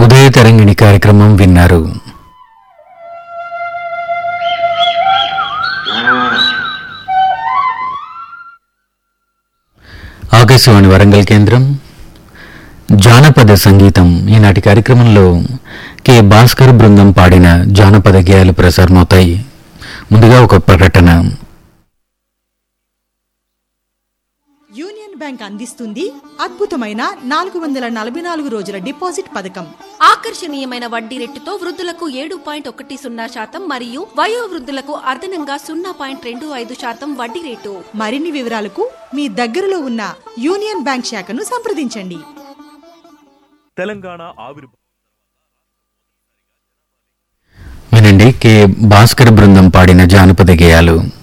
ఉదయ తరంగిణి కార్యక్రమం విన్నారు ఆకాశవాణి వరంగల్ కేంద్రం జానపద సంగీతం ఈనాటి కార్యక్రమంలో కె భాస్కర్ బృందం పాడిన జానపద గేయాలు ప్రసారమవుతాయి ముందుగా ఒక ప్రకటన యూనియన్ బ్యాంక్ అందిస్తుంది అద్భుతమైన నాలుగు వందల నలభై నాలుగు రోజుల డిపాజిట్ పథకం ఆకర్షణీయమైన వడ్డీ రేటుతో వృద్ధులకు ఏడు పాయింట్ ఒకటి సున్నా శాతం మరియు వయో వృద్ధులకు అదనంగా సున్నా పాయింట్ రెండు ఐదు శాతం వడ్డీ రేటు మరిన్ని వివరాలకు మీ దగ్గరలో ఉన్న యూనియన్ బ్యాంక్ శాఖను సంప్రదించండి తెలంగాణ ఆవిర్భావం వినండి కె భాస్కర్ బృందం పాడిన జానపద గేయాలు